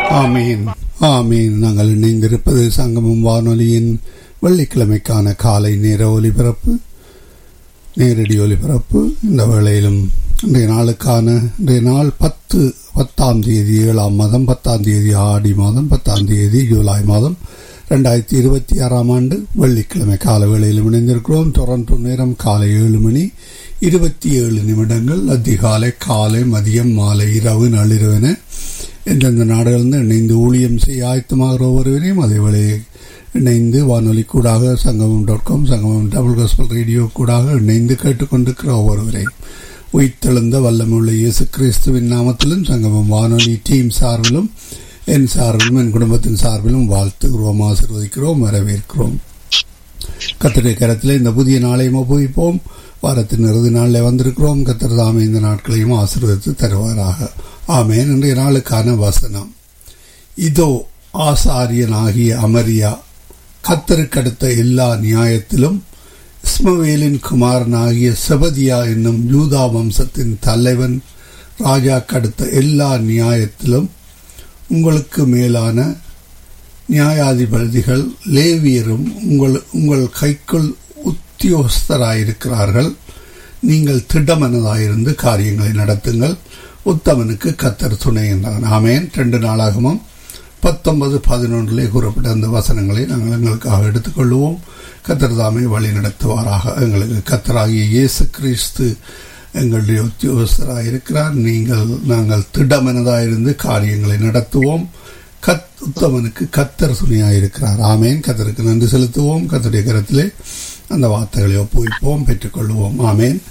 ஆமீன் ஆமீன் நாங்கள் இணைந்திருப்பது சங்கமம் வானொலியின் வெள்ளிக்கிழமைக்கான காலை நேர ஒலிபரப்பு நேரடி ஒலிபரப்பு இந்த வேளையிலும் இன்றைய நாளுக்கான இன்றைய நாள் பத்து பத்தாம் தேதி ஏழாம் மாதம் பத்தாம் தேதி ஆடி மாதம் பத்தாம் தேதி ஜூலை மாதம் ரெண்டாயிரத்தி இருபத்தி ஆறாம் ஆண்டு வெள்ளிக்கிழமை கால வேளையிலும் இணைந்திருக்கிறோம் டொரண்டோ நேரம் காலை ஏழு மணி இருபத்தி ஏழு நிமிடங்கள் அதிகாலை காலை மதியம் மாலை இரவு நள்ளிரவென எந்தெந்த நாடுகளிலிருந்து இணைந்து ஊழியம் செய்ய ஆயத்தமாகிற ஒருவரையும் அதேவேளை இணைந்து வானொலி கூடாக Sangamam dot com Sangamam double gospel radio கூடாக இணைந்து கேட்டுக்கொண்டிருக்கிற ஒவ்வொருவரையும் உயிர்த்தெழுந்த வல்லமுள்ள இயேசு கிறிஸ்துவின் நாமத்திலும் சங்கமம் வானொலி டீம் சார்பிலும் என் சார்பிலும் என் குடும்பத்தின் சார்பிலும் வாழ்த்துகிறோம் ஆசிர்வதிக்கிறோம் வரவேற்கிறோம் கத்திரை கரத்தில் இந்த புதிய நாளையும் உபயோகிப்போம் வாரத்தின் இறுதி நாளில் வந்திருக்கிறோம் கத்தர் தாமே இந்த நாட்களையும் ஆசீர்வதித்து தருவாராக ஆமேன் இன்றைய நாளுக்கான வசனம் இதோ ஆசாரியனாகிய அமரியா கத்தருக்கடுத்த எல்லா நியாயத்திலும் இஸ்மவேலின் குமாரனாகிய செபதியா என்னும் யூதா வம்சத்தின் தலைவன் ராஜா கடுத்த எல்லா நியாயத்திலும் உங்களுக்கு மேலான நியாயாதிபதிகள் லேவியரும் உங்கள் உங்கள் கைக்குள் உத்தியோகஸ்தராயிருக்கிறார்கள் நீங்கள் திடமனதாயிருந்து காரியங்களை நடத்துங்கள் உத்தமனுக்கு கத்தர் துணை என்றான் ஆமேன் ரெண்டு நாளாகமும் பத்தொன்பது பதினொன்றிலே கூறப்பட்ட அந்த வசனங்களை நாங்கள் எங்களுக்காக எடுத்துக்கொள்வோம் கத்தர் தாமே வழி நடத்துவாராக எங்களுக்கு கத்தராகிய இயேசு கிறிஸ்து எங்களுடைய உத்தியோகஸ்தராக இருக்கிறார் நீங்கள் நாங்கள் திடமனதாயிருந்து காரியங்களை நடத்துவோம் கத் உத்தமனுக்கு கத்தர் துணையாயிருக்கிறார் ஆமேன் கத்தருக்கு நன்றி செலுத்துவோம் கத்தருடைய கரத்திலே அந்த வார்த்தைகளை ஒப்புவிப்போம் பெற்றுக்கொள்வோம் ஆமேன்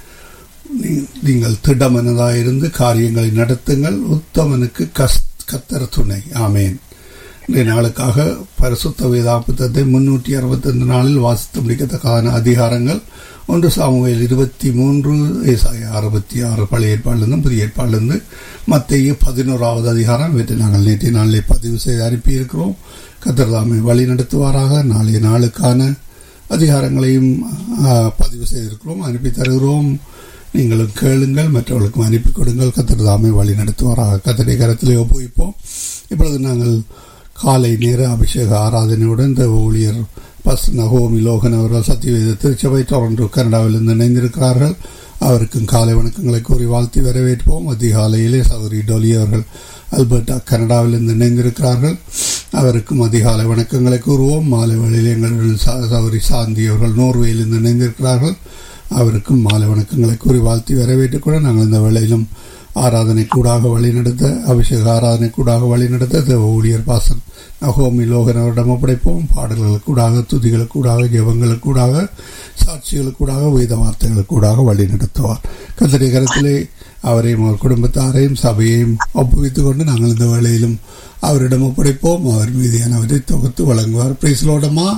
நீங்கள் திடமனதாயிருந்து காரியங்களை நடத்துங்கள் உத்தமனுக்கு கஸ் கத்தர் துணை ஆமேன் இன்றைய நாளுக்காக பரிசுத்த வேதாபுத்தத்தை முன்னூற்றி அறுபத்தைந்து நாளில் வாசித்து முடிக்கத்தக்கான அதிகாரங்கள் ஒன்று சாமுவேல் இருபத்தி மூன்று ஏசாய அறுபத்தி ஆறு பழைய ஏற்பாடிலிருந்து புதிய ஏற்பாடிலிருந்து மத்திய பதினோராவது அதிகாரம் இவற்றை நாங்கள் நேற்றைய நாளிலே பதிவு செய்து அனுப்பியிருக்கிறோம் கத்திரதாமை வழி நடத்துவாராக நாளைய நாளுக்கான அதிகாரங்களையும் பதிவு செய்திருக்கிறோம் அனுப்பி தருகிறோம் நீங்களும் கேளுங்கள் மற்றவர்களுக்கும் அனுப்பி கொடுங்கள் கத்திரதாமை வழி நடத்துவாராக கத்தடை கரத்திலே ஒப்புவிப்போம் இப்பொழுது நாங்கள் காலை நேர அபிஷேக ஆராதனையுடன் இந்த ஊழியர் பஸ் நகோமி லோகன் அவர்கள் சத்தியவேத திருச்சபை தொடர்ந்து கனடாவிலிருந்து இணைந்திருக்கிறார்கள் அவருக்கும் காலை வணக்கங்களை கூறி வாழ்த்தி வரவேற்போம் அதிகாலையிலே சௌரி டொலி அவர்கள் அல்பர்டா கனடாவிலிருந்து இணைந்திருக்கிறார்கள் அவருக்கும் அதிகாலை வணக்கங்களை கூறுவோம் மாலை வேளையில் எங்களுடன் சௌரி சாந்தி அவர்கள் நோர்வேயிலிருந்து இணைந்திருக்கிறார்கள் அவருக்கும் மாலை வணக்கங்களை கூறி வாழ்த்தி வரவேற்றுக் கூட நாங்கள் இந்த வேளையிலும் ஆராதனை கூடாக வழிநடத்த அபிஷேக ஆராதனை கூடாக வழிநடத்த ஊழியர் பாசன் நகோமி லோகன் அவரிடம் ஒப்படைப்போம் பாடல்களுக்கூடாக துதிகளுக்கூடாக ஜபங்களுக்கூடாக சாட்சிகளுக்கூடாக வேத வார்த்தைகளுக்கூடாக வழி நடத்துவார் கத்தடி கரத்திலே அவரையும் அவர் குடும்பத்தாரையும் சபையையும் ஒப்புவித்துக் கொண்டு நாங்கள் இந்த வேளையிலும் அவரிடம் ஒப்படைப்போம் அவர் மீதியானவரை தொகுத்து வழங்குவார் பிரைஸ்லோடமா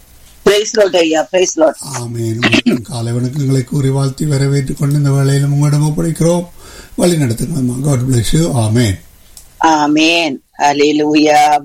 ஆமேன் காலை வணக்கங்களை கூறி வாழ்த்தி வரவேற்றுக் கொண்டு இந்த வேளையிலும் உங்களிடம் ஒப்படைக்கிறோம் வழி நடத்துங்களா God bless you amen amen hallelujah